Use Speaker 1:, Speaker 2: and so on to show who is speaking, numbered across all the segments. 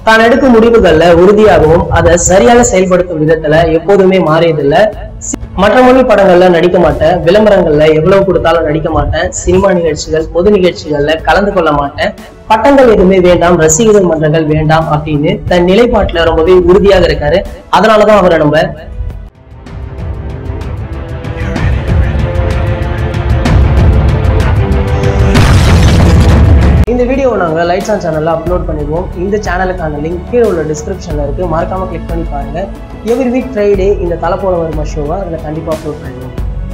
Speaker 1: தான் எடுக்கும் முடிவுகள்ல உறுதியாகவும் அதை சரியாக செயல்படுத்தும் விதத்துல எப்போதுமே மாறியதில்ல மற்ற மொழி படங்கள்ல நடிக்க மாட்டேன் விளம்பரங்கள்ல எவ்வளவு கொடுத்தாலும் நடிக்க மாட்டேன் சினிமா நிகழ்ச்சிகள் பொது நிகழ்ச்சிகள்ல கலந்து கொள்ள மாட்டேன் பட்டங்கள் எதுவுமே வேண்டாம் ரசிகர்கள் மன்றங்கள் வேண்டாம் அப்படின்னு தன் நிலைப்பாட்டுல ரொம்பவே உறுதியாக இருக்காரு அதனாலதான் அவரை நம்ம இந்த வீடியோவை நாங்கள் லைட்ஸ் ஆன் சேனலில் அப்லோட் பண்ணிடுவோம் இந்த சேனலுக்கான லிங்க் கீழே உள்ள டிஸ்கிரிப்ஷனில் இருக்குது மறக்காமல் கிளிக் பண்ணி பாருங்கள் எவ்ரி வீக் ஃப்ரைடே இந்த தலை போல வருமா ஷோவை அதில் கண்டிப்பாக அப்லோட் பண்ணிடுவோம்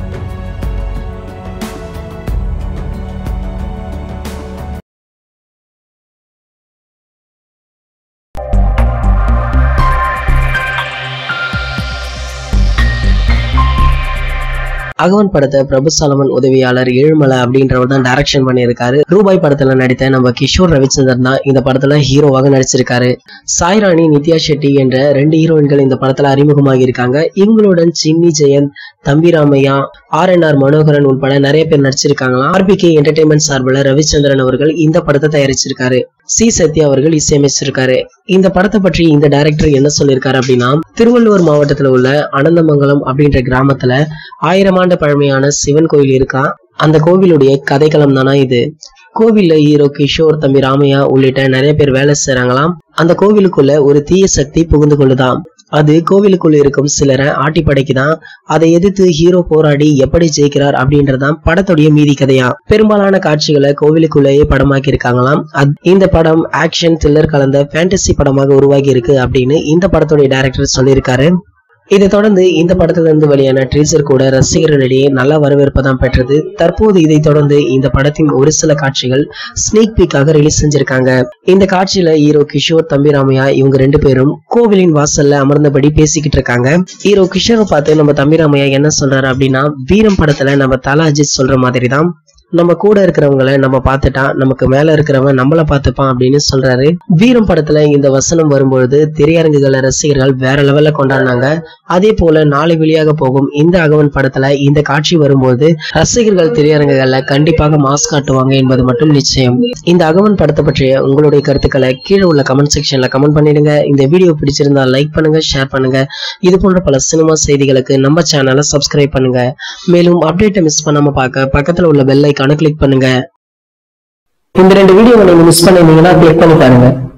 Speaker 1: அகவன் படத்தை பிரபு சாலமன் உதவியாளர் ஏழுமலை அப்படின்றவர் தான் டைரக்ஷன் பண்ணியிருக்காரு ரூபாய் படத்துல நடித்த நம்ம கிஷோர் ரவிச்சந்திரன் தான் இந்த படத்துல ஹீரோவாக நடிச்சிருக்காரு சாய்ராணி நித்யா ஷெட்டி என்ற ரெண்டு ஹீரோயின்கள் இந்த படத்துல அறிமுகமாகி இருக்காங்க இவங்களுடன் Chinni Jayanth Thambi Ramaiah R N R Manoharan உட்பட நிறைய பேர் நடிச்சிருக்காங்களாம் ஆர்பிகே என்டர்டைன்மெண்ட் சார்பில் ரவிச்சந்திரன் அவர்கள் இந்த படத்தை தயாரிச்சிருக்காரு சி சத்யா அவர்கள் இசையமைச்சிருக்காரு இந்த படத்தை பற்றி இந்த டைரக்டர் என்ன சொல்லியிருக்காரு அப்படின்னா திருவள்ளுவர் மாவட்டத்துல உள்ள அனந்தமங்கலம் அப்படின்ற கிராமத்துல ஆயிரம் ஆண்டு பழமையான சிவன் கோயில் இருக்கா அந்த கோவிலுடைய கதைக்களம் தானா இது கோவில்ல ஹீரோ கிஷோர் தம்பி ராமையா உள்ளிட்ட நிறைய பேர் வேலை செய்றாங்களாம் அந்த கோவிலுக்குள்ள ஒரு தீய சக்தி புகுந்து கொள்ளுதாம் அது கோவிலுக்குள்ள இருக்கும் சிலரை ஆட்டி படைக்குதான் அதை எதிர்த்து ஹீரோ போராடி எப்படி ஜெயிக்கிறார் அப்படின்றதான் படத்துடைய மீதி கதையா பெரும்பாலான காட்சிகளை கோவிலுக்குள்ளேயே படமாக்கி இருக்காங்களாம் அத்- இந்த படம் ஆக்ஷன் த்ரில்லர் கலந்த ஃபேண்டசி படமாக உருவாகி இருக்கு அப்படின்னு இந்த படத்துடைய டைரக்டர் சொல்லியிருக்காரு இதை தொடர்ந்து இந்த படத்துல இருந்து வெளியான ட்ரீசர் கூட ரசிகர்களிடையே நல்ல வரவேற்பை தான் பெற்றது தற்போது இதை தொடர்ந்து இந்த படத்தின் ஒரு சில காட்சிகள் ஸ்னீக் பீக்காக ரிலீஸ் செஞ்சிருக்காங்க இந்த காட்சியில ஹீரோ கிஷோர் தம்பி ராமையா இவங்க ரெண்டு பேரும் கோவிலின் வாசல்ல அமர்ந்தபடி பேசிக்கிட்டு இருக்காங்க ஹீரோ கிஷோரை பார்த்து நம்ம தம்பி ராமையா என்ன சொல்றாரு அப்படின்னா வீரம் படத்துல நம்ம தல அஜித் சொல்ற மாதிரி தான் நம்ம கூட இருக்கிறவங்கள நம்ம பார்த்துட்டா நமக்கு மேல இருக்கிறவன் நம்மள பார்த்துப்பான் அப்படின்னு சொல்றாரு வீரம் படத்துல இந்த வசனம் வரும்பொழுது திரையரங்குகள ரசிகர்கள் வேற லெவல்ல கொண்டாடினாங்க அதே போல நாளை வெளியாக போகும் இந்த அகவன் படத்துல இந்த காட்சி வரும்போது ரசிகர்கள் திரையரங்குகள்ல கண்டிப்பாக மாஸ் காட்டுவாங்க என்பது மட்டும் நிச்சயம் இந்த அகவன் படத்தை பற்றிய உங்களுடைய கருத்துக்களை கீழே உள்ள கமெண்ட் செக்ஷன்ல கமெண்ட் பண்ணிடுங்க இந்த வீடியோ பிடிச்சிருந்தா லைக் பண்ணுங்க ஷேர் பண்ணுங்க இது போன்ற பல சினிமா செய்திகளுக்கு நம்ம சேனலை சப்ஸ்கிரைப் பண்ணுங்க மேலும் அப்டேட்டை மிஸ் பண்ணாம பார்க்க பக்கத்துல உள்ள பெல் ஐக்கானை கிளிக் பண்ணுங்க இந்த ரெண்டு வீடியோவை நீங்க மிஸ் பண்ணிருந்தீங்கன்னா கிளிக் பண்ணி பாருங்க